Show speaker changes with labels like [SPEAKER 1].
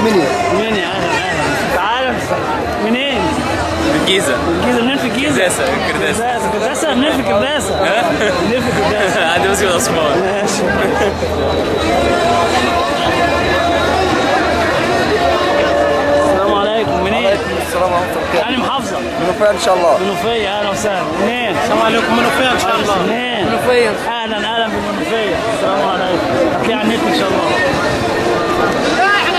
[SPEAKER 1] المنيا
[SPEAKER 2] منين اهلا اهلا تعال منين؟
[SPEAKER 3] من الجيزه
[SPEAKER 2] الجيزه منين في الجيزه؟
[SPEAKER 3] كرداسة، كرداسة.
[SPEAKER 2] كرداسه كرداسه منين في كرداسه؟ منين في كرداسه؟
[SPEAKER 3] عندي مسجد عثمان
[SPEAKER 2] ماشي السلام عليكم منين؟
[SPEAKER 1] السلام عليكم
[SPEAKER 2] يعني محافظة
[SPEAKER 1] منوفيه ان شاء الله
[SPEAKER 2] منوفية أهلا وسهلا منين؟
[SPEAKER 4] السلام عليكم منوفيه ان شاء الله
[SPEAKER 2] منين؟
[SPEAKER 4] منوفيه
[SPEAKER 2] أهلا أهلا بالمنوفية السلام عليكم هتلاقي على النت إن شاء الله